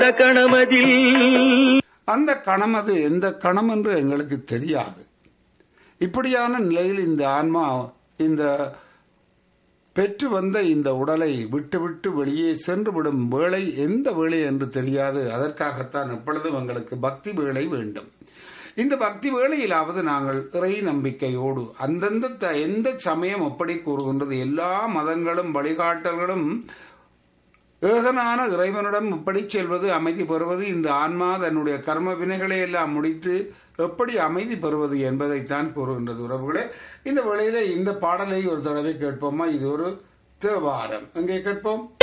கணமதில் அந்த கணம் அது எந்த கணம் என்று எங்களுக்கு தெரியாது இப்படியான நிலையில் இந்த ஆன்மா இந்த பெற்று வந்த இந்த உடலை விட்டுவிட்டு வெளியே சென்று விடும் வேளை எந்த வேளை என்று தெரியாது அதற்காகத்தான் எப்பொழுதும் எங்களுக்கு பக்தி வேளை வேண்டும் இந்த பக்தி வேளையிலாவது நாங்கள் இறை நம்பிக்கையோடு அந்தந்த த- எந்த சமயம் எப்படி கூறுகின்றது எல்லா மதங்களும் வழிகாட்டல்களும் ஏகனான இறைவனிடம் எப்படி செல்வது அமைதி பெறுவது இந்த ஆன்மா தன்னுடைய கர்ம வினைகளை எல்லாம் முடித்து எப்படி அமைதி பெறுவது என்பதைத்தான் கூறுகின்றது உறவுகளே இந்த வேளையில இந்த பாடலை ஒரு தடவை கேட்போமா இது ஒரு தேவாரம் அங்கே கேட்போம்